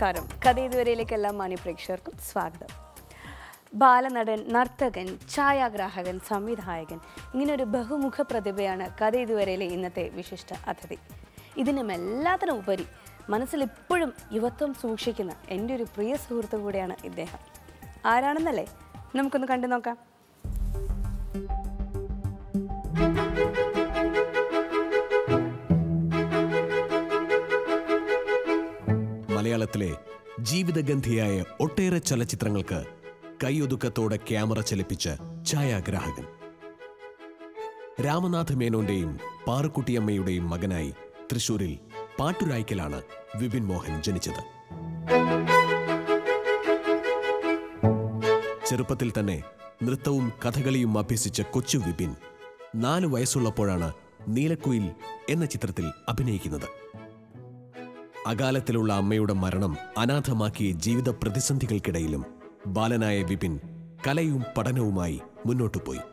നമസ്കാരം കഥ ഇതുവരെയിലേക്ക് എല്ലാ മാന്യ പ്രേക്ഷകർക്കും സ്വാഗതം ബാലനടൻ നർത്തകൻ ഛായാഗ്രാഹകൻ സംവിധായകൻ ഇങ്ങനെ ഒരു ബഹുമുഖ പ്രതിഭയാണ് കഥ ഇതുവരെയിലെ ഇന്നത്തെ വിശിഷ്ട അതിഥി ഇതിനും എല്ലാത്തിനും ഉപരി മനസ്സിൽ ഇപ്പോഴും യുവത്വം സൂക്ഷിക്കുന്ന എൻ്റെ ഒരു പ്രിയ സുഹൃത്തു കൂടിയാണ് ഇദ്ദേഹം ആരാണെന്നല്ലേ നമുക്കൊന്ന് കണ്ടു നോക്കാം മലയാളത്തിലെ ജീവിതഗന്ധിയായ ഒട്ടേറെ ചലച്ചിത്രങ്ങൾക്ക് കൈയൊതുക്കത്തോടെ ക്യാമറ ചലിപ്പിച്ച ഛായാഗ്രാഹകൻ രാമനാഥ മേനോന്റെയും പാറുക്കുട്ടിയമ്മയുടെയും മകനായി തൃശൂരിൽ പാട്ടുരായ്ക്കലാണ് വിപിൻ മോഹൻ ജനിച്ചത് ചെറുപ്പത്തിൽ തന്നെ നൃത്തവും കഥകളിയും അഭ്യസിച്ച കൊച്ചു വിപിൻ നാല് വയസ്സുള്ളപ്പോഴാണ് നീലക്കുയിൽ എന്ന ചിത്രത്തിൽ അഭിനയിക്കുന്നത് അകാലത്തിലുള്ള അമ്മയുടെ മരണം അനാഥമാക്കിയ ജീവിത പ്രതിസന്ധികൾക്കിടയിലും ബാലനായ വിപിൻ കലയും പഠനവുമായി മുന്നോട്ടു പോയി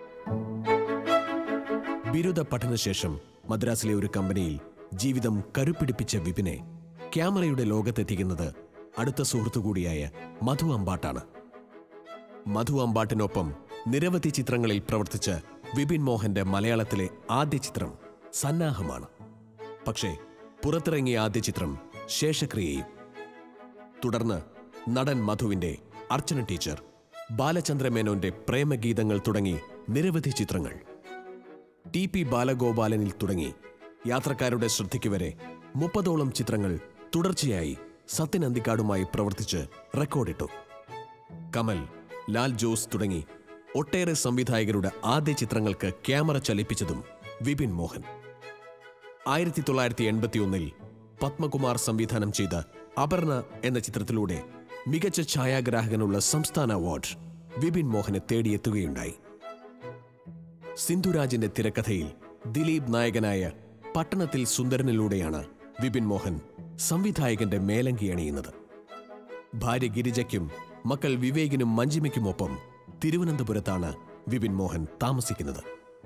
ബിരുദ പഠനശേഷം മദ്രാസിലെ ഒരു കമ്പനിയിൽ ജീവിതം കരുപ്പിടിപ്പിച്ച വിപിനെ ക്യാമറയുടെ ലോകത്തെത്തിക്കുന്നത് അടുത്ത സുഹൃത്തു കൂടിയായ മധു അമ്പാട്ടാണ് മധു അമ്പാട്ടിനൊപ്പം നിരവധി ചിത്രങ്ങളിൽ പ്രവർത്തിച്ച വിപിൻ മോഹന്റെ മലയാളത്തിലെ ആദ്യ ചിത്രം സന്നാഹമാണ് പക്ഷേ പുറത്തിറങ്ങിയ ആദ്യ ചിത്രം ശേഷക്രിയയും തുടർന്ന് നടൻ മധുവിന്റെ അർച്ചന ടീച്ചർ ബാലചന്ദ്രമേനോന്റെ പ്രേമഗീതങ്ങൾ തുടങ്ങി നിരവധി ചിത്രങ്ങൾ ടി പി ബാലഗോപാലനിൽ തുടങ്ങി യാത്രക്കാരുടെ ശ്രദ്ധയ്ക്ക് വരെ മുപ്പതോളം ചിത്രങ്ങൾ തുടർച്ചയായി സത്യൻ അന്തിക്കാടുമായി പ്രവർത്തിച്ച് റെക്കോർഡിട്ടു കമൽ ലാൽ ജോസ് തുടങ്ങി ഒട്ടേറെ സംവിധായകരുടെ ആദ്യ ചിത്രങ്ങൾക്ക് ക്യാമറ ചലിപ്പിച്ചതും വിപിൻ മോഹൻ ആയിരത്തി തൊള്ളായിരത്തി എൺപത്തിയൊന്നിൽ പത്മകുമാർ സംവിധാനം ചെയ്ത അപർണ എന്ന ചിത്രത്തിലൂടെ മികച്ച ഛായാഗ്രാഹകനുള്ള സംസ്ഥാന അവാർഡ് വിപിൻ മോഹനെ തേടിയെത്തുകയുണ്ടായി സിന്ധുരാജിന്റെ തിരക്കഥയിൽ ദിലീപ് നായകനായ പട്ടണത്തിൽ സുന്ദരനിലൂടെയാണ് വിപിൻ മോഹൻ സംവിധായകന്റെ മേലങ്കി അണിയുന്നത് ഭാര്യ ഗിരിജയ്ക്കും മക്കൾ വിവേകിനും മഞ്ജിമയ്ക്കുമൊപ്പം തിരുവനന്തപുരത്താണ് വിപിൻ മോഹൻ താമസിക്കുന്നത്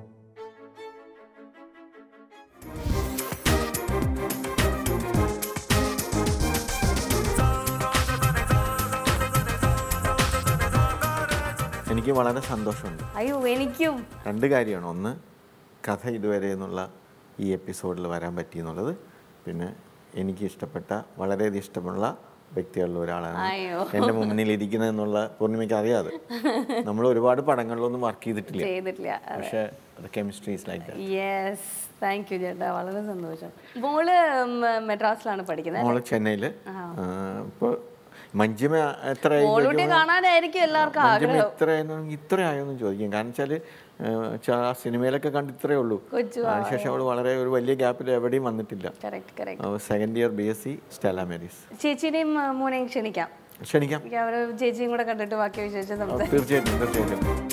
എനിക്ക് വളരെ സന്തോഷമുണ്ട് അയ്യോ എനിക്കും രണ്ട് കാര്യമാണ് ഒന്ന് കഥ ഇതുവരെ എന്നുള്ള ഈ എപ്പിസോഡിൽ വരാൻ പറ്റി എന്നുള്ളത് പിന്നെ എനിക്ക് ഇഷ്ടപ്പെട്ട വളരെയധികം ഇഷ്ടമുള്ള വ്യക്തികളിൽ ഒരാളാണ് അയ്യോ. എൻ്റെ മുന്നിൽ ഇരിക്കുന്നത് എന്നുള്ള പൂർണ്ണിമയ്ക്ക് അറിയാതെ നമ്മൾ ഒരുപാട് പടങ്ങളിലൊന്നും വർക്ക് ചെയ്തിട്ടില്ല ചെയ്തിട്ടില്ല പക്ഷേ chemistry is like yes thank you ചേട്ടാ വളരെ സന്തോഷം മോള് ഉം, മെഡ്രാസിലാണ് പഠിക്കുന്നത് മോള് ചെന്നൈയിൽ ഇപ്പോൾ മഞ്ജിമ എത്രയായി മോളൂട്ടി ചോദിക്കുമ്പോൾ കാണാനായിരിക്കും എല്ലാവർക്കും മഞ്ജിമ ആഗ്രഹം ഇത്രയായിരുന്നു ഇത്രയായോന്നും ചോദിക്കും കാരണം വെച്ചാൽ ആ സിനിമയിലൊക്കെ കണ്ട് ഇത്രയേ ഉള്ളൂ കൊച്ചു അതിനുശേഷം അവൾ വളരെ ഒരു വലിയ ഗ്യാപ്പിൽ എവിടെയും വന്നിട്ടില്ല correct correct second year B S C Stella Maris ചേച്ചിനെയും ആ, മോനെയും ക്ഷണിക്കാം ക്ഷണിക്കാം എനിക്ക് അവര് ചേച്ചിയും കൂടെ കണ്ടിട്ട് ബാക്കി വിശേഷം ഓ, സംസാരിക്കാം തീർച്ചയായിട്ടും തീർച്ചയായിട്ടും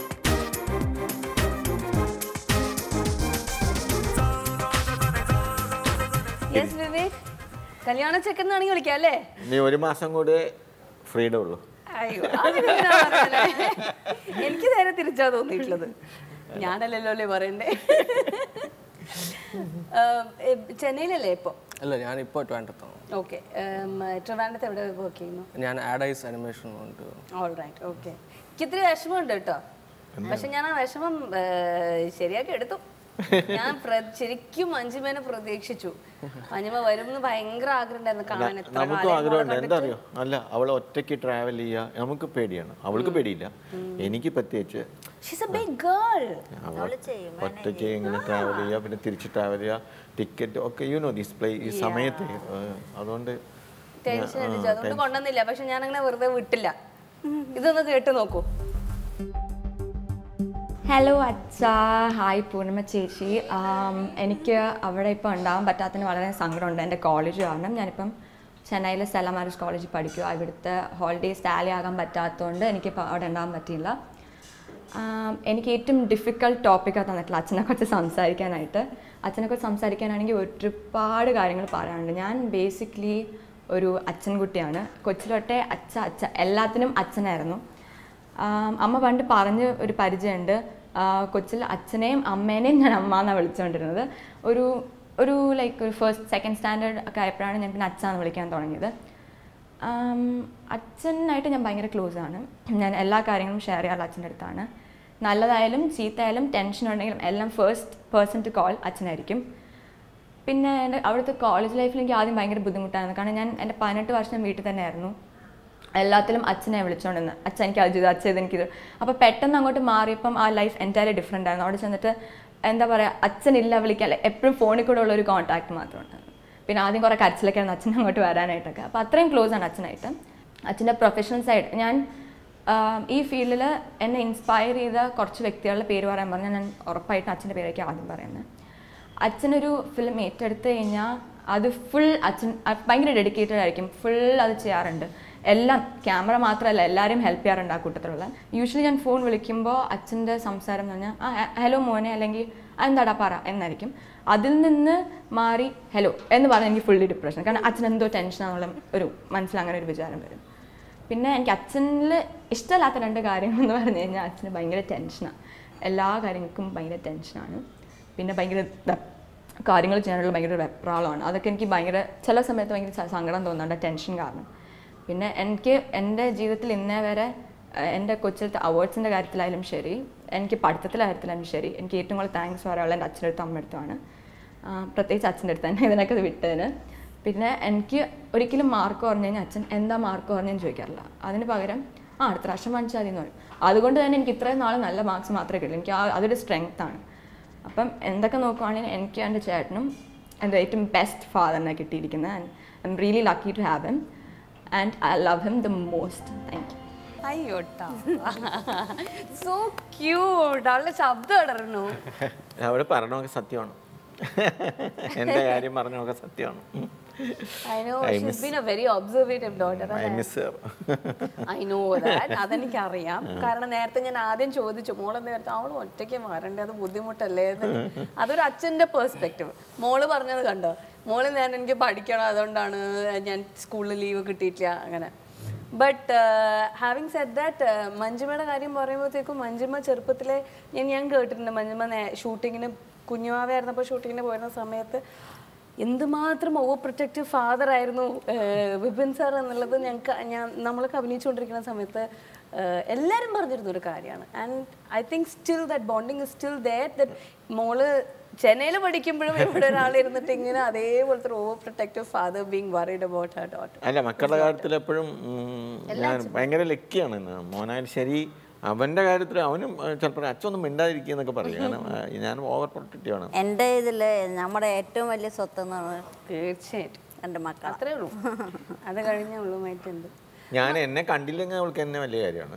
യെസ് വിവേക് കല്യാണ ചെക്കെന്നാണെങ്കിൽ വിളിക്കാം അല്ലേ ഇനി ഒരു മാസം കൂടെ ഫ്രീഡം ഉള്ളൂ അയ്യോ അതിനെന്തിനാ പറയുന്നേ? എനിക്ക് നേരെ തിരിച്ചാ തോന്നിയിട്ടുള്ളത് ഞാനല്ലല്ലോ അല്ലേ പറയണ്ടേ ഏം, ഏ, ചെന്നൈയിലല്ലേ ഇപ്പൊ അല്ല ഞാനിപ്പോൾ ട്രിവാൻഡ്രത്താണ് ഓക്കെ ട്രിവാൻഡ്രത്ത് എവിടെ വർക്ക് ചെയ്യുന്നു ഞാൻ ആഡൈസ് അനിമേഷൻ കൊണ്ട് ഓൾ റൈറ്റ് ഓക്കെ എനിക്ക് ഇത്തിരി വിഷമമുണ്ട് കേട്ടോ പക്ഷെ ഞാൻ ആ വിഷമം ഏ, ശരിയാക്കി എടുത്തു ഞാൻ പ്ര- ശരിക്കും മഞ്ജുമേനെ പ്രതീക്ഷിച്ചു മഞ്ജുമ വരും എന്ന് ഭയങ്കര ആഗ്രഹം ഉണ്ടായിരുന്നു കാണാൻ എത്ര നമുക്കും കാലം ആഗ്രഹമുണ്ട് മോളെ എന്താ കണ്ടിട്ട്. അറിയോ അല്ല അവൾ ഒറ്റയ്ക്ക് ട്രാവൽ ചെയ്യുക നമുക്ക് പേടിയാണ് അവൾക്ക് പേടിയില്ല എനിക്ക് പ്രത്യേകിച്ച് She's a big girl. അവൾ ഒറ്റയ്ക്ക് ഇങ്ങനെ ട്രാവൽ ചെയ്യുക പിന്നെ തിരിച്ച് ട്രാവൽ ചെയ്യുക ടിക്കറ്റ് ഒക്കെ യു നോ ഡിസ്പ്ലേ ഈ സമയത്ത് ഏഹ്, അതുകൊണ്ട് ടെൻഷൻ അടിച്ചു അതുകൊണ്ട് കൊണ്ടുവന്നില്ല പക്ഷെ ഞാൻ അങ്ങനെ വെറുതെ വിട്ടില്ല ഇതൊന്ന് കേട്ട് നോക്കൂ ഹലോ അച്ഛ ഹായ് പൂർണിമ ചേച്ചി ആം, എനിക്ക് അവിടെ ഇപ്പോൾ ഉണ്ടാകാൻ പറ്റാത്തതിന് വളരെ സങ്കടമുണ്ട് എൻ്റെ കോളേജ് കാരണം ഞാനിപ്പം ചെന്നൈയിലെ സെല മാരേജ് കോളേജിൽ പഠിക്കുക അവിടുത്തെ ഹോളിഡേയ്സ് ടാലി ആകാൻ പറ്റാത്തതുകൊണ്ട് എനിക്കിപ്പോൾ അവിടെ ഉണ്ടാകാൻ പറ്റിയില്ല ആം, എനിക്ക് ഏറ്റവും ഡിഫിക്കൽട്ട് ടോപ്പിക്കാണ് തന്നിട്ടില്ല അച്ഛനെക്കുറിച്ച് സംസാരിക്കാനായിട്ട് അച്ഛനെക്കുറിച്ച് സംസാരിക്കാനാണെങ്കിൽ ഒരുപാട് കാര്യങ്ങൾ പറയാനുണ്ട് ഞാൻ ബേസിക്കലി ഒരു അച്ഛൻ കുട്ടിയാണ് കൊച്ചിലൊട്ടെ അച്ഛ അച്ഛ എല്ലാത്തിനും അച്ഛനായിരുന്നു ആം, അമ്മ പണ്ട് പറഞ്ഞ് ഒരു പരിചയമുണ്ട് ആ, കൊച്ചിൽ അച്ഛനെയും അമ്മേനെയും ഞാൻ അമ്മ എന്നാണ് വിളിച്ചുകൊണ്ടിരുന്നത് ഒരു ഒരു ലൈക്ക് ഒരു ഫസ്റ്റ് സെക്കൻഡ് സ്റ്റാൻഡേർഡ് ഒക്കെ ആയപ്പോഴാണ് ഞാൻ പിന്നെ അച്ഛാന്ന് വിളിക്കാൻ തുടങ്ങിയത് ആം, അച്ഛനായിട്ട് ഞാൻ ഭയങ്കര ക്ലോസ് ആണ് ഞാൻ എല്ലാ കാര്യങ്ങളും ഷെയർ ചെയ്യാറുള്ള അച്ഛൻ്റെ അടുത്താണ് നല്ലതായാലും ചീത്തയായാലും ടെൻഷൻ ഉണ്ടെങ്കിലും എല്ലാം ഫസ്റ്റ് പേഴ്സൺ ടു കോൾ അച്ഛനായിരിക്കും പിന്നെ എൻ്റെ അവിടുത്തെ കോളേജ് ലൈഫിൽ എനിക്ക് ആദ്യം ഭയങ്കര ബുദ്ധിമുട്ടായിരുന്നു കാരണം ഞാൻ എൻ്റെ പതിനെട്ട് വർഷം ഞാൻ വീട്ടിൽ തന്നെയായിരുന്നു എല്ലാത്തിലും അച്ഛനെ വിളിച്ചോണ്ടിരുന്നത് അച്ഛൻ എനിക്ക് അത് ചെയ്തു അച്ഛൻ ഇത് എനിക്കിത് അപ്പോൾ പെട്ടെന്ന് അങ്ങോട്ട് മാറിയപ്പം ആ ലൈഫ് എൻറ്റയർലി ഡിഫറെൻ്റ് ആയിരുന്നു അവിടെ ചെന്നിട്ട് എന്താ പറയുക അച്ഛനില്ല വിളിക്കാൻ എപ്പോഴും ഫോണിൽ കൂടെ ഉള്ള ഒരു കോൺടാക്ട് മാത്രമുണ്ട് പിന്നെ ആദ്യം കുറേ കരച്ചിലൊക്കെയായിരുന്നു അച്ഛൻ അങ്ങോട്ട് വരാനായിട്ടൊക്കെ അപ്പോൾ അത്രയും ക്ലോസ് ആണ് അച്ഛനായിട്ട് അച്ഛൻ്റെ പ്രൊഫഷണൽ സൈഡ് ഞാൻ ആം, ഈ ഫീൽഡിൽ എന്നെ ഇൻസ്പയർ ചെയ്ത കുറച്ച് വ്യക്തികളുടെ പേര് പറയാൻ പറഞ്ഞാൽ ഞാൻ ഉറപ്പായിട്ടും അച്ഛൻ്റെ പേരൊക്കെ ആദ്യം പറയുന്നത് അച്ഛനൊരു ഫിലിം ഏറ്റെടുത്ത് കഴിഞ്ഞാൽ അത് ഫുൾ അച്ഛൻ അ- ഭയങ്കര ഡെഡിക്കേറ്റഡ് ആയിരിക്കും ഫുൾ അത് ചെയ്യാറുണ്ട് എല്ലാം ക്യാമറ മാത്രമല്ല എല്ലാവരും ഹെൽപ്പ് ചെയ്യാറുണ്ട് ആ കൂട്ടത്തിലുള്ള യൂഷ്വലി ഞാൻ ഫോൺ വിളിക്കുമ്പോൾ അച്ഛൻ്റെ സംസാരം എന്ന് പറഞ്ഞാൽ ആ ഹലോ മോനെ അല്ലെങ്കിൽ "ആ, എന്താടാ പറ എന്നായിരിക്കും അതിൽ നിന്ന് മാറി ഹലോ എന്ന് പറഞ്ഞാൽ എനിക്ക് ഫുള്ളി ഡിപ്രഷൻ കാരണം അച്ഛൻ എന്തോ ടെൻഷനാന്നുള്ള ഒരു മനസ്സിൽ അങ്ങനെ ഒരു വിചാരം വരും പിന്നെ എനിക്ക് അച്ഛനിൽ ഇഷ്ടമല്ലാത്ത രണ്ട് കാര്യങ്ങൾ എന്ന് പറഞ്ഞു കഴിഞ്ഞാൽ അച്ഛന് ഭയങ്കര ടെൻഷനാണ് എല്ലാ കാര്യങ്ങൾക്കും ഭയങ്കര ടെൻഷനാണ് പിന്നെ ഭയങ്കര ദ- കാര്യങ്ങൾ ചെയ്യാനുള്ള ഭയങ്കര വെപ്രാളമാണ് അതൊക്കെ എനിക്ക് ഭയങ്കര ചില സമയത്ത് ഭയങ്കര സ- സങ്കടം തോന്നുന്നുണ്ട് ടെൻഷൻ കാരണം പിന്നെ എനിക്ക് എൻ്റെ ജീവിതത്തിൽ ഇന്നേ വരെ ഏഹ്, എൻ്റെ കൊച്ചിലത്തെ അവാർഡ്സിൻ്റെ കാര്യത്തിലായാലും ശരി എനിക്ക് പഠിത്തത്തിലെ കാര്യത്തിലായാലും ശരി എനിക്ക് ഏറ്റവും കൂടുതൽ താങ്ക്സ് പറയാനുള്ള എൻ്റെ അച്ഛൻ്റെ അടുത്തും അമ്മയുടെ അടുത്തുമാണ് ആ, പ്രത്യേകിച്ച് അച്ഛൻ്റെ അടുത്ത് തന്നെ ഇതിനൊക്കെ ഇത് വിട്ടതിന് പിന്നെ എനിക്ക് ഒരിക്കലും മാർക്ക് പറഞ്ഞു കഴിഞ്ഞാൽ അച്ഛൻ എന്താ മാർക്ക് പറഞ്ഞെന്ന് ചോദിക്കാറില്ല അതിന് പകരം ആ അടുത്ത പ്രാവശ്യം വാങ്ങിച്ചാൽ മതി എന്ന് പറയും അതുകൊണ്ട് തന്നെ എനിക്ക് ഇത്രയും നാൾ നല്ല മാർക്സ് മാത്രമേ കിട്ടുള്ളൂ എനിക്ക് ആ അതൊരു സ്ട്രെങ്ത് ആണ് അപ്പം എന്തൊക്കെ നോക്കുവാണെങ്കിൽ എനിക്ക് എൻ്റെ ചേട്ടനും എൻ്റെ ഏറ്റവും ബെസ്റ്റ് ഫാദറിനെ കിട്ടിയിരിക്കുന്നത് and I am really lucky to have him and I love him the most thank you അയ്യോട്ടാ സോ ക്യൂട്ട് അവളുടെ ശബ്ദം ഇടർന്നു അവിടെ പറഞ്ഞൊക്കെ സത്യമാണ് എൻ്റെ കാര്യം പറഞ്ഞൊക്കെ സത്യമാണ് I know I she's miss- been a very observative daughter I miss I know that അതെനിക്കറിയാം കാരണം നേരത്തെ ഞാൻ ആദ്യം ചോദിച്ചു മോളെ നേരത്തെ അവൾ ഒറ്റയ്ക്ക് മാറണ്ടേ അത് ബുദ്ധിമുട്ടല്ലേ എന്ന് അതൊരു അച്ഛൻ്റെ പേഴ്സ്പെക്റ്റീവ് മോള് പറഞ്ഞത് കണ്ടോ മോള് ഞാൻ എനിക്ക് പഠിക്കണം അതുകൊണ്ടാണ് ഞാൻ സ്കൂളിൽ ലീവ് കിട്ടിയിട്ടില്ല അങ്ങനെ ബട്ട് ഹാവിങ് സെഡ് ദാറ്റ് മഞ്ജുമയുടെ കാര്യം പറയുമ്പോഴത്തേക്കും മഞ്ജുമ ചെറുപ്പത്തിലെ ഞാൻ ഞാൻ കേട്ടിട്ടുണ്ട് മഞ്ജുമ ഷൂട്ടിങ്ങിന് കുഞ്ഞുമാവായിരുന്നപ്പോൾ ഷൂട്ടിങ്ങിന് പോയിരുന്ന സമയത്ത് എന്തുമാത്രം ഓവർ പ്രൊട്ടക്റ്റീവ് ഫാദർ ആയിരുന്നു ഏഹ്, വിപിൻ സാർ എന്നുള്ളത് ഞങ്ങൾക്ക് ഞാൻ നമ്മളൊക്കെ അഭിനയിച്ചുകൊണ്ടിരിക്കുന്ന സമയത്ത് ഏഹ്, എല്ലാവരും പറഞ്ഞിരുന്ന ഒരു കാര്യമാണ് and I think still that bonding still that that മോള് ചെന്നൈയിൽ പഠിക്കുമ്പോഴും ഇവിടെ ഒരാൾ ഇരുന്നിട്ട് ഇങ്ങനെ അതേപോലത്തെ over protective father being worried about her daughter അല്ല മക്കളുടെ കാര്യത്തിൽ എപ്പോഴും ഉം, ഞാൻ ഭയങ്കര ലക്കിയാണ് ഇന്ന്. മോനായാലും ശരി അവൻ്റെ കാര്യത്തിൽ അവനും ചിലപ്പോൾ അച്ഛനൊന്നും മിണ്ടാതിരിക്കുക എന്നൊക്കെ പറയും കാരണം ആ, ഞാൻ ഓവർ പ്രൊട്ടക്റ്റീവ് ആണ് എൻ്റെ ഇതിൽ നമ്മുടെ ഏറ്റവും വലിയ സ്വത്ത് എന്ന് പറയുന്നത് തീർച്ചയായിട്ടും എൻ്റെ മക്കൾ അത്രേ ഉള്ളൂ അത് കഴിഞ്ഞ ഉള്ളൂ മറ്റുണ്ട് ഞാൻ എന്നെ കണ്ടില്ലെങ്കിൽ അവൾക്ക് എന്നെ വലിയ കാര്യമാണ്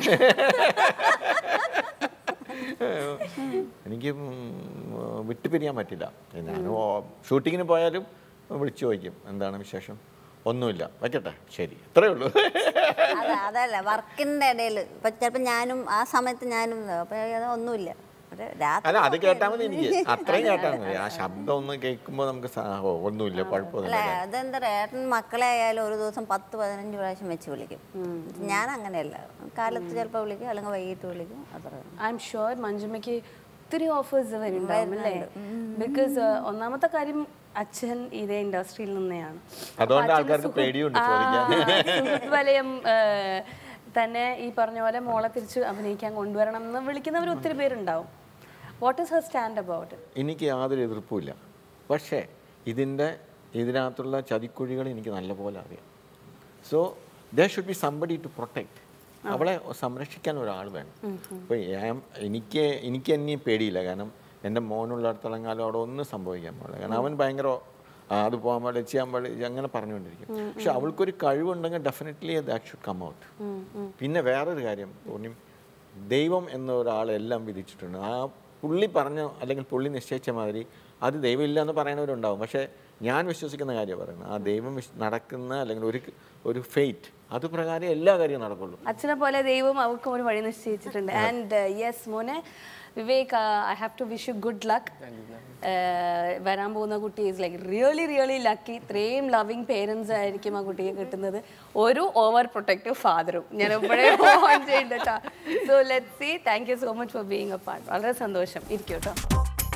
എനിക്ക് ഉം, വിട്ടുപിരിയാൻ പറ്റില്ല ഞാൻ ഷൂട്ടിങ്ങിന് പോയാലും വിളിച്ചു ചോദിക്കും എന്താണ് വിശേഷം ഒന്നുമില്ല വയ്ക്കട്ടെ ശരി ഇത്രയേ ഉള്ളൂ അത് അതല്ല വർക്കിൻ്റെ ഇടയിൽ ഇപ്പം ചിലപ്പോൾ ഞാനും ആ സമയത്ത് ഞാനും അപ്പം അത് ഒന്നുമില്ല ഒരു രാത്രി അല്ല അത് കേട്ടാൽ മതി എനിക്ക് അത്രയും കേട്ടാൽ മതി ആ ശബ്ദം ഒന്ന് കേൾക്കുമ്പോൾ നമുക്ക് സാ- ഓ, ഒന്നുമില്ല അല്ല കുഴപ്പമൊന്നുമില്ല അതെന്താ പറയുക ഏട്ടൻ മക്കളെ ആയാലും ഒരു ദിവസം പത്ത് പതിനഞ്ച് പ്രാവശ്യം വെച്ച് വിളിക്കും ഞാൻ അങ്ങനെയല്ല കാലത്ത് ചിലപ്പോൾ വിളിക്കും അല്ലെങ്കിൽ വൈകിട്ട് വിളിക്കും അത്ര ഐ എം ഷുവർ മഞ്ജുമയ്ക്ക് ഒത്തിരി ഓഫേഴ്സ് വരുന്നുണ്ടാവും അല്ലേ ബിക്കോസ് ഒന്നാമത്തെ കാര്യം അച്ഛൻ ഇതേ ഇൻഡസ്ട്രിയിൽ നിന്നെയാണ് അതുകൊണ്ട് ആൾക്കാർക്ക് പേടിയുണ്ട് ചോദിക്കാൻ സുഹൃത്ത് വലയം ഏഹ്, തന്നെ ഈ പറഞ്ഞ പോലെ മോളെ തിരിച്ച് അഭിനയിക്കാൻ കൊണ്ടുവരണം എന്ന് വിളിക്കുന്നവർ ഒത്തിരി പേരുണ്ടാവും what is her stand about എനിക്ക് യാതൊരു എതിർപ്പുമില്ല പക്ഷേ ഇതിൻ്റെ ഇതിനകത്തുള്ള ചതിക്കുഴികൾ എനിക്ക് നല്ലപോലെ അറിയാം so there should be somebody to protect അവളെ സംരക്ഷിക്കാൻ ഒരാൾ വേണം അപ്പോൾ എനിക്ക് എനിക്ക് എന്നെയും പേടിയില്ല കാരണം എൻ്റെ മോനുള്ളിടത്തോളം കാലം അവിടെ ഒന്നും സംഭവിക്കാൻ പാടില്ല കാരണം അവൻ ഭയങ്കര ആ, അത് പോകാൻ പാടില്ല ചെയ്യാൻ പാടില്ല അങ്ങനെ പറഞ്ഞുകൊണ്ടിരിക്കും പക്ഷെ അവൾക്കൊരു കഴിവുണ്ടെങ്കിൽ definitely that should come out പിന്നെ വേറൊരു കാര്യം പൂർണ്യം ദൈവം എന്ന ഒരാൾ എല്ലാം വിധിച്ചിട്ടുണ്ട് ആ പുള്ളി പറഞ്ഞ അല്ലെങ്കിൽ പുള്ളി നിശ്ചയിച്ച മാതിരി അത് ദൈവമില്ല എന്ന് പറയുന്നവരുണ്ടാവും പക്ഷേ ഞാൻ വിശ്വസിക്കുന്ന കാര്യം പറയുന്നത് ആ ദൈവം വിശ്- നടക്കുന്ന അല്ലെങ്കിൽ ഒരു ഒരു ഫെയ്റ്റ് അത് പ്രകാരം എല്ലാ കാര്യവും നടക്കുള്ളൂ അച്ഛനെ പോലെ ദൈവം അവർക്കും ഒരു വഴി നിശ്ചയിച്ചിട്ടുണ്ട് ആൻഡ് യെസ് മോനെ Vivek I have to wish you good luck വരാൻ പോകുന്ന കുട്ടി is like really really lucky ഇത്രയും ലവിങ് പേരൻസ് ആയിരിക്കും ആ കുട്ടിയെ കിട്ടുന്നത് ഒരു ഓവർ പ്രൊട്ടക്റ്റീവ് ഫാദറും ഞാൻ എപ്പോഴേ ഓൺ ചെയ്യണ്ട so let see thank you so much for being a part വളരെ സന്തോഷം ഇരിക്കും കേട്ടോ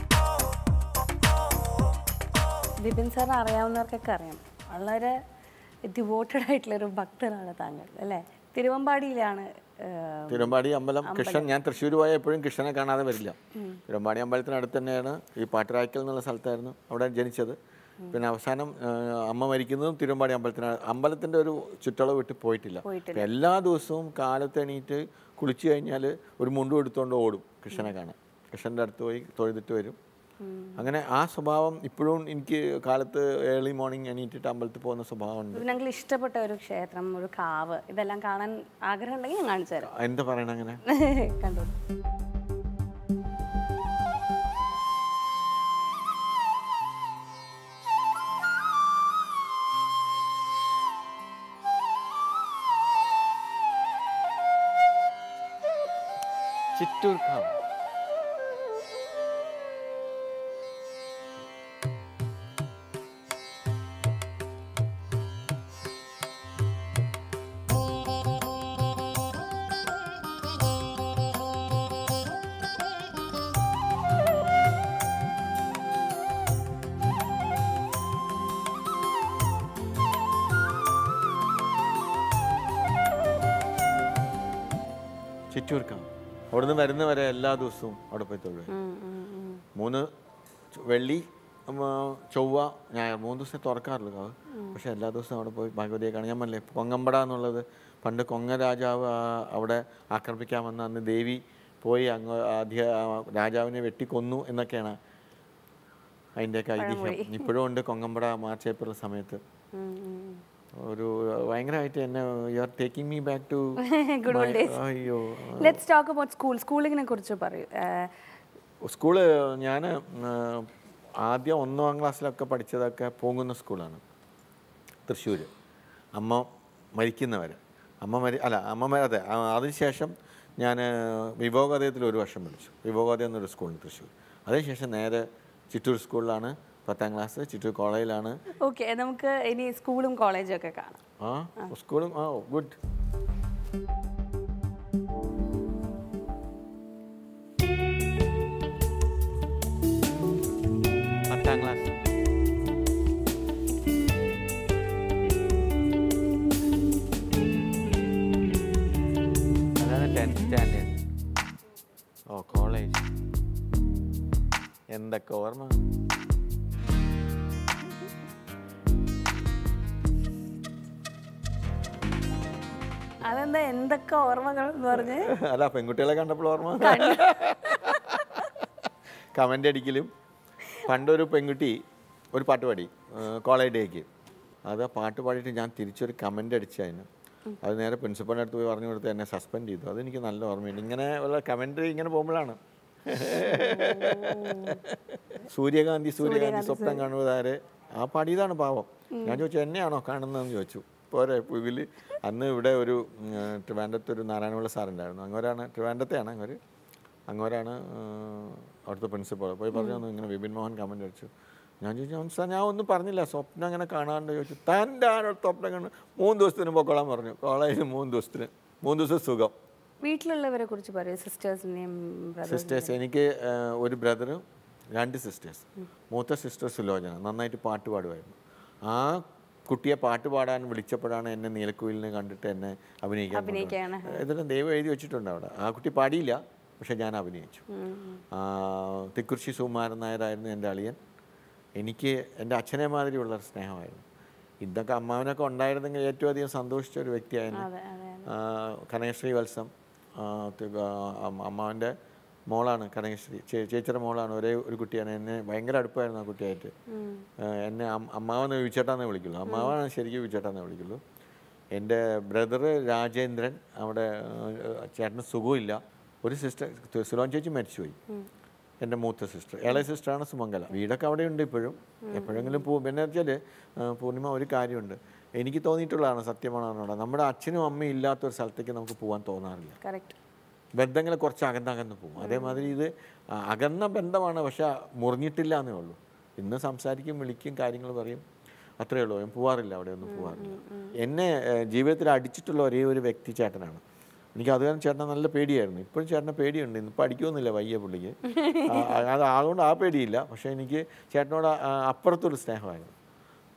ബിപിൻ സാറിനെ അറിയാവുന്നവർക്കൊക്കെ അറിയാം വളരെ ഡിവോട്ടഡ് ആയിട്ടുള്ള ഒരു ഭക്തനാണ് താങ്കൾ അല്ലേ തിരുവമ്പാടിയിലാണ് ഏഹ്, തിരുവമ്പാടി അമ്പലം കൃഷ്ണൻ ഞാൻ തൃശ്ശൂർ പോയ എപ്പോഴും കൃഷ്ണനെ കാണാതെ വരില്ല തിരുവമ്പാടി അമ്പലത്തിനടുത്ത് തന്നെയാണ് ഈ പാട്ടുരായ്ക്കൽ എന്നുള്ള സ്ഥലത്തായിരുന്നു അവിടെ ജനിച്ചത് പിന്നെ അവസാനം ആ, അമ്മ മരിക്കുന്നതും തിരുവമ്പാടി അമ്പലത്തിനാണ് അമ്പലത്തിൻ്റെ ഒരു ചുറ്റളവ് വിട്ട് പോയിട്ടില്ല അപ്പൊ എല്ലാ ദിവസവും കാലത്ത് എണീറ്റ് കുളിച്ചു കഴിഞ്ഞാൽ ഒരു മുണ്ടും എടുത്തുകൊണ്ട് ഓടും കൃഷ്ണനെ കാണാൻ കൃഷ്ണൻ്റെ അടുത്ത് പോയി തൊഴുതിട്ട് വരും അങ്ങനെ ആ സ്വഭാവം ഇപ്പോഴും എനിക്ക് കാലത്ത് ഏർലി മോർണിംഗ് എണീറ്റിട്ട് അമ്പലത്തിൽ പോകുന്ന സ്വഭാവമുണ്ട് പിന്നെ ഞങ്ങൾ ഇഷ്ടപ്പെട്ട ഒരു ക്ഷേത്രം ഒരു കാവ് ഇതെല്ലാം കാണാൻ ആഗ്രഹം ഉണ്ടെങ്കിൽ ഞാൻ കാണിച്ചു തരാം എന്താ പറയണ അങ്ങനെ കണ്ടു ചിറ്റൂർ കാവ് ചിറ്റൂർ കാവ് അവിടുന്ന് വരുന്ന വരെ എല്ലാ ദിവസവും അവിടെ പോയി തൊഴുക മൂന്ന് ചൊ- വെള്ളി ഉം, ആ, ചൊവ്വ ഞായർ മൂന്ന് ദിവസം തുറക്കാറുള്ളൂ കാവ് പക്ഷെ എല്ലാ ദിവസവും അവിടെ പോയി ഭഗവതിയെ കാണാൻ ഞാൻ പറഞ്ഞില്ലേ കൊങ്ങമ്പട എന്നുള്ളത് പണ്ട് കൊങ്ങ രാജാവ് ആ, അവിടെ ആക്രമിക്കാൻ വന്ന അന്ന് ദേവി പോയി അങ്ങ് ആദ്യ ആ, രാജാവിനെ വെട്ടിക്കൊന്നു എന്നൊക്കെയാണ് അതിൻ്റെയൊക്കെ ഐതിഹ്യം ഇപ്പോഴും ഉണ്ട് കൊങ്ങമ്പട മാർച്ച് ഏപ്രിൽ സമയത്ത് ഒരു ഭയങ്കരമായിട്ട് എന്നെ you are taking me back to Good old days. അയ്യോ ലെറ്റ്സ് ടോക്ക് അബൌട്ട് സ്കൂൾ സ്കൂളിങ്ങിനെ കുറിച്ച് പറയൂ ഏഹ്, സ്കൂള് ഞാൻ ആദ്യം ഒന്നാം ക്ലാസ്സിലൊക്കെ പഠിച്ചതൊക്കെ പോകുന്ന സ്കൂളാണ് തൃശ്ശൂർ അമ്മ മരിക്കുന്നവരെ അമ്മ മരി അല്ല അമ്മ മരി അതെ ആ, അതിനുശേഷം ഞാൻ വിഭോഗോദയത്തിൽ ഒരു വർഷം പഠിച്ചു വിഭോഗോദയം എന്നൊരു സ്കൂളുണ്ട് തൃശ്ശൂർ അതിനുശേഷം നേരെ ചിറ്റൂർ സ്കൂളിലാണ് പത്താം ക്ലാസ് ചിറ്റൂർ കോളേജിലാണ് ഓക്കെ നമുക്ക് ഇനി സ്കൂളും കോളേജും ഒക്കെ കാണാം ആ സ്കൂളും ആ ഗുഡ് പത്താം ക്ലാസ് അതാണ് ടെൻത്ത് സ്റ്റാൻഡേർഡ് ഓ കോളേജ് എന്തൊക്കെ ഓർമ്മ അതെന്താ എന്തൊക്കെ ഓർമ്മകൾ എന്ന് പറഞ്ഞ് അല്ല പെൺകുട്ടികളെ കണ്ടപ്പോൾ ഓർമ്മ കമൻ്റ് അടിക്കലും പണ്ടൊരു പെൺകുട്ടി ഒരു പാട്ട് പാടി കോളേജ് ഡേക്ക് അത് ആ പാട്ട് പാടിയിട്ട് ഞാൻ തിരിച്ചൊരു കമൻ്റ് അടിച്ചു അതിന് അത് നേരെ പ്രിൻസിപ്പളിൻ്റെ അടുത്ത് പോയി പറഞ്ഞു കൊടുത്ത് എന്നെ സസ്പെൻഡ് ചെയ്തു അതെനിക്ക് നല്ല ഓർമ്മയുണ്ട് ഇങ്ങനെ ഉള്ള കമൻ്റ് ഇങ്ങനെ പോകുമ്പോഴാണ് സൂര്യകാന്തി സൂര്യകാന്തി സ്വപ്നം കാണുവതാരെ ആ പാടിയതാണ് പാവം ഞാൻ ചോദിച്ചു എന്നെയാണോ കാണുന്നതെന്ന് ചോദിച്ചു പോരെ പുകില് അന്ന് ഇവിടെ ഒരു ഉം, ട്രിവാൻഡ്രത്ത് ഒരു നാരായണപിള്ള സാറുണ്ടായിരുന്നു അങ്ങോരാണ് ട്രിവാൻഡ്രത്തെയാണ് അങ്ങോര് അങ്ങോരാണ് അവിടുത്തെ പ്രിൻസിപ്പൾ പോയി പറഞ്ഞു "ഒന്ന് ഇങ്ങനെ വിപിൻ മോഹൻ കമൻ്റ് അടിച്ചു ഞാൻ ചോദിച്ചു "അവൻ സാർ ഞാൻ ഒന്നും പറഞ്ഞില്ല സ്വപ്നം അങ്ങനെ കാണാണ്ട് ചോദിച്ചു തൻ്റെ ആരോ സ്വപ്നം കണ്ടു മൂന്ന് ദിവസത്തിന് പൊക്കോളാൻ പറഞ്ഞു കോളേജിൽ മൂന്ന് ദിവസത്തിന് മൂന്ന് ദിവസം സുഖം വീട്ടിലുള്ളവരെ കുറിച്ച് പറയൂ സിസ്റ്റേഴ്സിനെയും ബ്രദേഴ്സ് സിസ്റ്റേഴ്സ് എനിക്ക് ആ, ഒരു ബ്രദറും രണ്ട് സിസ്റ്റേഴ്സ് മൂത്ത സിസ്റ്റർ സുലോചന നന്നായിട്ട് പാട്ട് പാടുമായിരുന്നു ആ കുട്ടിയെ പാട്ട് പാടാൻ വിളിച്ചപ്പോഴാണ് എന്നെ നീലക്കുയിലിനെ കണ്ടിട്ട് എന്നെ അഭിനയിക്കാൻ അഭിനയിക്കാണ്. കൊണ്ടുവന്നത്. ഇതെല്ലാം ദൈവം എഴുതി വെച്ചിട്ടുണ്ട് അവിടെ ആ കുട്ടി പാടിയില്ല പക്ഷെ ഞാൻ അഭിനയിച്ചു ആ, തിക്കുറിശി സുകുമാരൻ നായരായിരുന്നു എൻ്റെ അളിയൻ എനിക്ക് എൻ്റെ അച്ഛനെ മാതിരിയുള്ള ഒരു സ്നേഹമായിരുന്നു ഇതൊക്കെ അമ്മാവനൊക്കെ ഉണ്ടായിരുന്നെങ്കിൽ ഏറ്റവും അധികം സന്തോഷിച്ച ഒരു വ്യക്തിയായിരുന്നു അതെ അതെ ആ, കനകശ്രീ വത്സം ആ, തി- ആ, അമ്മ- അമ്മാവൻ്റെ മോളാണ് കനകശ്രീ ചേ- ചേച്ചിയുടെ മോളാണ് ഒരേ ഒരു കുട്ടിയാണ് എന്നെ ഭയങ്കര അടുപ്പമായിരുന്നു ആ കുട്ടിയായിട്ട് ആ, എന്നെ അം- അമ്മാവെന്ന് വിളിച്ചേട്ടാന്നേ വിളിക്കുള്ളൂ അമ്മാവാണ് ശരിക്കും വിളിച്ചേട്ടാന്നേ വിളിക്കുള്ളൂ എൻ്റെ ബ്രദർ രാജേന്ദ്രൻ അവിടെ ആ, ചേട്ടന് സുഖമില്ല ഒരു സിസ്റ്റർ സുലോൻ ചേച്ചി മരിച്ചുപോയി എൻ്റെ മൂത്ത സിസ്റ്റർ ഇളയ സിസ്റ്ററാണ് സുമംഗല വീടൊക്കെ അവിടെ ഉണ്ട് ഇപ്പോഴും എപ്പോഴെങ്കിലും പോകും പിന്നെ വെച്ചാൽ പൂർണിമ ഒരു കാര്യമുണ്ട് എനിക്ക് തോന്നിയിട്ടുള്ളതാണ് സത്യമാണെന്നോടാ നമ്മുടെ അച്ഛനും അമ്മയും ഇല്ലാത്ത ഒരു സ്ഥലത്തേക്ക് നമുക്ക് പോകാൻ തോന്നാറില്ല കറക്റ്റ് ബന്ധങ്ങൾ കുറച്ച് അകന്നകന്ന് പോകും അതേമാതിരി ഇത് ആ, അകന്ന ബന്ധമാണ് പക്ഷെ മുറിഞ്ഞിട്ടില്ല എന്നേ ഉള്ളൂ ഇന്ന് സംസാരിക്കും വിളിക്കും കാര്യങ്ങൾ പറയും അത്രയേ ഉള്ളൂ ഞാൻ പോവാറില്ല അവിടെ ഒന്നും പോവാറില്ല എന്നെ ഏഹ്, ജീവിതത്തിൽ അടിച്ചിട്ടുള്ള ഒരേ ഒരു വ്യക്തി ചേട്ടനാണ് എനിക്ക് അത് കാരണം ചേട്ടനെ നല്ല പേടിയായിരുന്നു ഇപ്പോഴും ചേട്ടനെ പേടിയുണ്ട് ഇന്നിപ്പോൾ അടിക്കുമെന്നില്ല വയ്യ പുള്ളിക്ക് ആ, ആ, അത് അതുകൊണ്ട് ആ പേടിയില്ല പക്ഷേ എനിക്ക് ചേട്ടനോട് ആ, അപ്പുറത്തൊരു സ്നേഹമായിരുന്നു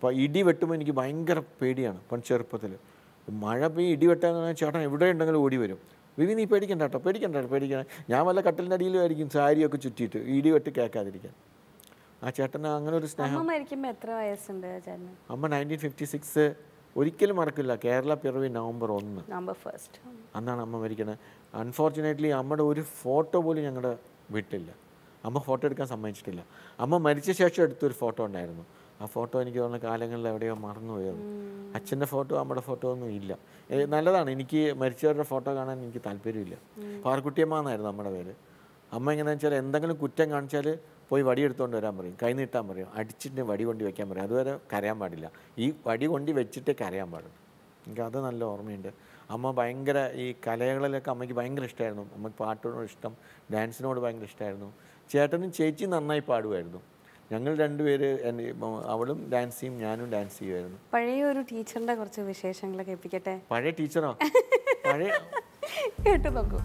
അപ്പോൾ ഇടി വെട്ടുമ്പോൾ എനിക്ക് ഭയങ്കര പേടിയാണ് പൺ ചെറുപ്പത്തിൽ മഴ പെയ്യും ഇടി വെട്ടാന്ന് പറഞ്ഞാൽ ചേട്ടൻ എവിടെ ഉണ്ടെങ്കിലും ഓടി വരും വിവി നീ പേടിക്കണ്ട കേട്ടോ പേടിക്കണ്ട കേട്ടോ, പേടിക്കണ്ട ഞാൻ വല്ല കട്ടിലിൻ്റെ അടിയിലുമായിരിക്കും സാരിയൊക്കെ ചുറ്റിയിട്ട് ഇടി വെട്ട് കേൾക്കാതിരിക്കാൻ ആ ചേട്ടന് അങ്ങനെ ഒരു സ്നേഹം അമ്മ മരിക്കുമ്പോൾ എത്ര വയസ്സുണ്ട് ചേട്ടന് അമ്മ നയൻറ്റീൻ ഫിഫ്റ്റി സിക്സ് ഒരിക്കലും മറക്കില്ല കേരള പിറവി നവംബർ ഒന്ന് നമ്പർ ഫസ്റ്റ് അന്നാണ് അമ്മ മരിക്കണത് അൺഫോർച്ചുനേറ്റ്ലി അമ്മയുടെ ഒരു ഫോട്ടോ പോലും ഞങ്ങളുടെ വീട്ടിലില്ല അമ്മ ഫോട്ടോ എടുക്കാൻ സമ്മതിച്ചിട്ടില്ല അമ്മ മരിച്ച ശേഷം എടുത്തൊരു ഫോട്ടോ ഉണ്ടായിരുന്നു ആ ഫോട്ടോ എനിക്ക് തോന്നുന്ന കാലങ്ങളിൽ എവിടെയോ മറന്നുപോയത് അച്ഛൻ്റെ ഫോട്ടോ അമ്മയുടെ ഫോട്ടോ ഒന്നും ഇല്ല ഏ, നല്ലതാണ് എനിക്ക് മരിച്ചവരുടെ ഫോട്ടോ കാണാൻ എനിക്ക് താല്പര്യമില്ല പാർക്കുട്ടിയമ്മ എന്നായിരുന്നു നമ്മുടെ പേര് അമ്മ എങ്ങനെയാണെന്ന് വെച്ചാൽ എന്തെങ്കിലും കുറ്റം കാണിച്ചാൽ പോയി വടി എടുത്തുകൊണ്ട് വരാൻ പറയും കൈ നീട്ടാൻ പറയും അടിച്ചിട്ട് വടി കൊണ്ട് വെക്കാൻ പറയും അതുവരെ കരയാൻ പാടില്ല ഈ വടി കൊണ്ട് വെച്ചിട്ടേ കരയാൻ പാടുള്ളൂ എനിക്ക് അത് നല്ല ഓർമ്മയുണ്ട് അമ്മ ഭയങ്കര ഈ കലകളിലൊക്കെ അമ്മയ്ക്ക് ഭയങ്കര ഇഷ്ടമായിരുന്നു അമ്മയ്ക്ക് പാട്ടിനോട് ഇഷ്ടം ഡാൻസിനോട് ഭയങ്കര ഇഷ്ടമായിരുന്നു ചേട്ടനും ചേച്ചി നന്നായി പാടുമായിരുന്നു ഞങ്ങൾ രണ്ടുപേര് എന്നെ അവളും ഡാൻസ് ചെയ്യും ഞാനും ഡാൻസ് ചെയ്യുമായിരുന്നു പഴയ ഒരു ടീച്ചറിന്റെ കുറച്ച് വിശേഷങ്ങളൊക്കെ കേൾപ്പിക്കട്ടെ പഴയ ടീച്ചറോ പഴയ കേട്ടു നോക്കൂ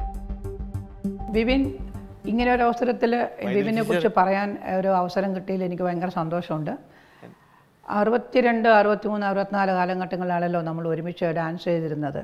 വിപിൻ ഇങ്ങനെ ഒരു അവസരത്തിൽ വിപിനെ കുറിച്ച് പറയാൻ ഒരു അവസരം കിട്ടിയതിൽ എനിക്ക് ഭയങ്കര സന്തോഷമുണ്ട് അറുപത്തിരണ്ട് അറുപത്തിമൂന്ന് അറുപത്തിനാല് കാലഘട്ടങ്ങളിലാണല്ലോ നമ്മൾ ഒരുമിച്ച് ഡാൻസ് ചെയ്തിരുന്നത്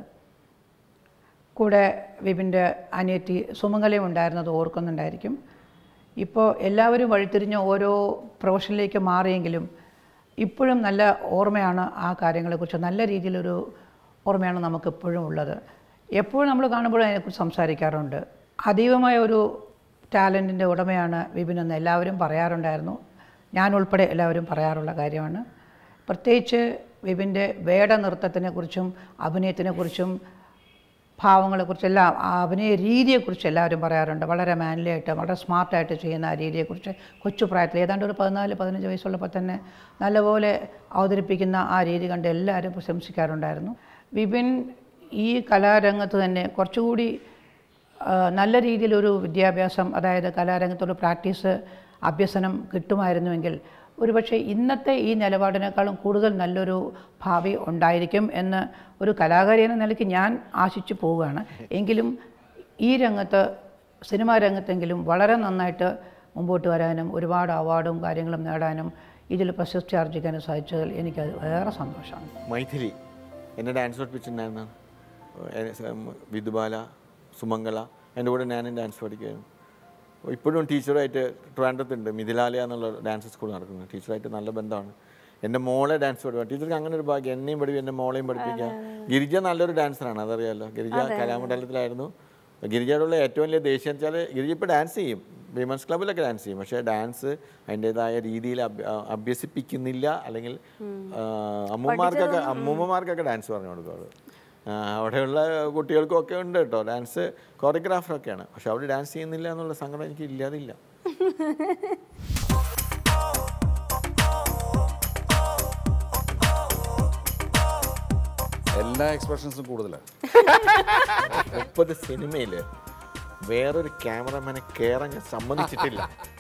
കൂടെ വിപിൻ്റെ അനിയത്തി സുമംഗലയും ഉണ്ടായിരുന്നത് ഓർക്കുന്നുണ്ടായിരിക്കും ഇപ്പോൾ എല്ലാവരും വഴിത്തിരിഞ്ഞ് ഓരോ പ്രൊഫഷനിലേക്ക് മാറിയെങ്കിലും ഇപ്പോഴും നല്ല ഓർമ്മയാണ് ആ കാര്യങ്ങളെക്കുറിച്ച് നല്ല രീതിയിലൊരു ഓർമ്മയാണ് നമുക്ക് ഇപ്പോഴും ഉള്ളത് എപ്പോഴും നമ്മൾ കാണുമ്പോഴും അതിനെക്കുറിച്ച് സംസാരിക്കാറുണ്ട് അതീവമായ ഒരു ടാലൻറ്റിൻ്റെ ഉടമയാണ് വിപിൻ എന്ന് എല്ലാവരും പറയാറുണ്ടായിരുന്നു ഞാൻ ഉൾപ്പെടെ എല്ലാവരും പറയാറുള്ള കാര്യമാണ് പ്രത്യേകിച്ച് വിപിൻ്റെ വേട നൃത്തത്തിനെക്കുറിച്ചും അഭിനയത്തിനെക്കുറിച്ചും ഭാവങ്ങളെക്കുറിച്ചെല്ലാം ആ അഭിനയ രീതിയെക്കുറിച്ച് എല്ലാവരും പറയാറുണ്ട് വളരെ മാൻലി ആയിട്ട് വളരെ സ്മാർട്ടായിട്ട് ചെയ്യുന്ന ആ രീതിയെക്കുറിച്ച് കൊച്ചു പ്രായത്തിൽ ഏതാണ്ട് ഒരു പതിനാല് പതിനഞ്ച് വയസ്സുള്ളപ്പോൾ തന്നെ നല്ലപോലെ അവതരിപ്പിക്കുന്ന ആ രീതി കണ്ട് എല്ലാവരും പ്രശംസിക്കാറുണ്ടായിരുന്നു വിപിൻ ഈ കലാരംഗത്ത് തന്നെ കുറച്ചുകൂടി ആ, നല്ല രീതിയിലൊരു വിദ്യാഭ്യാസം അതായത് കലാരംഗത്തൊരു പ്രാക്ടീസ് അഭ്യസനം കിട്ടുമായിരുന്നുവെങ്കിൽ ഒരുപക്ഷെ ഇന്നത്തെ ഈ നിലപാടിനേക്കാളും കൂടുതൽ നല്ലൊരു ഭാവി ഉണ്ടായിരിക്കും എന്ന് ഒരു കലാകാരി എന്ന നിലയ്ക്ക് ഞാൻ ആശിച്ചു പോവുകയാണ് എങ്കിലും ഈ രംഗത്ത് സിനിമാ രംഗത്തെങ്കിലും വളരെ നന്നായിട്ട് മുമ്പോട്ട് വരാനും ഒരുപാട് അവാർഡും കാര്യങ്ങളും നേടാനും ഇതിൽ പ്രശസ്തി ആർജിക്കാനും സാധിച്ചതിൽ എനിക്കത് ഏറെ സന്തോഷമാണ് മൈഥിലി എന്നെ ഡാൻസ് പഠിപ്പിച്ചിട്ടുണ്ടായിരുന്നു എ- സ- വിധുബാല സുമംഗള എൻ്റെ കൂടെ ഞാനും ഡാൻസ് പഠിക്കുമായിരുന്നു ഇപ്പോഴും ടീച്ചറായിട്ട് ട്രിവാൻഡ്രത്തുണ്ട് മിഥിലാലയ എന്നുള്ള ഡാൻസ് സ്കൂൾ നടക്കുന്നത് ടീച്ചറായിട്ട് നല്ല ബന്ധമാണ് എൻ്റെ മോളെ ഡാൻസ് പഠിപ്പിക്കുക ടീച്ചർക്ക് അങ്ങനെ ഒരു ഭാഗ്യം എന്നെയും പഠിപ്പിക്കും എൻ്റെ മോളെയും പഠിപ്പിക്കുക ഗിരിജ നല്ലൊരു ഡാൻസറാണ് അതറിയാമല്ലോ ഗിരിജ കലാമണ്ഡലത്തിലായിരുന്നു ഗിരിജയോടുള്ള ഏറ്റവും വലിയ ദേഷ്യം വെച്ചാൽ ഗിരിജ ഇപ്പോൾ ഡാൻസ് ചെയ്യും വിമൻസ് ക്ലബ്ബിലൊക്കെ ഡാൻസ് ചെയ്യും പക്ഷേ ഡാൻസ് അതിൻ്റെതായ രീതിയിൽ അഭ്യ- ആ, അഭ്യസിപ്പിക്കുന്നില്ല അല്ലെങ്കിൽ ആ, അമ്മൂമ്മമാർക്കൊക്കെ അമ്മൂമ്മമാർക്കൊക്കെ ഡാൻസ് പറഞ്ഞു കൊടുക്കും ആ, അവിടെയുള്ള കുട്ടികൾക്കും ഒക്കെ ഉണ്ട് കേട്ടോ ഡാൻസ് കോറിയോഗ്രാഫറൊക്കെയാണ് പക്ഷെ അവിടെ ഡാൻസ് ചെയ്യുന്നില്ല എന്നുള്ള സങ്കടം എനിക്ക് ഇല്ലാതില്ല എല്ലാ എക്സ്പ്രഷൻസും കൂടുതലാണ് മുപ്പത് സിനിമയിൽ വേറൊരു ക്യാമറമാനെ കയറാൻ ഞാൻ സമ്മതിച്ചിട്ടില്ല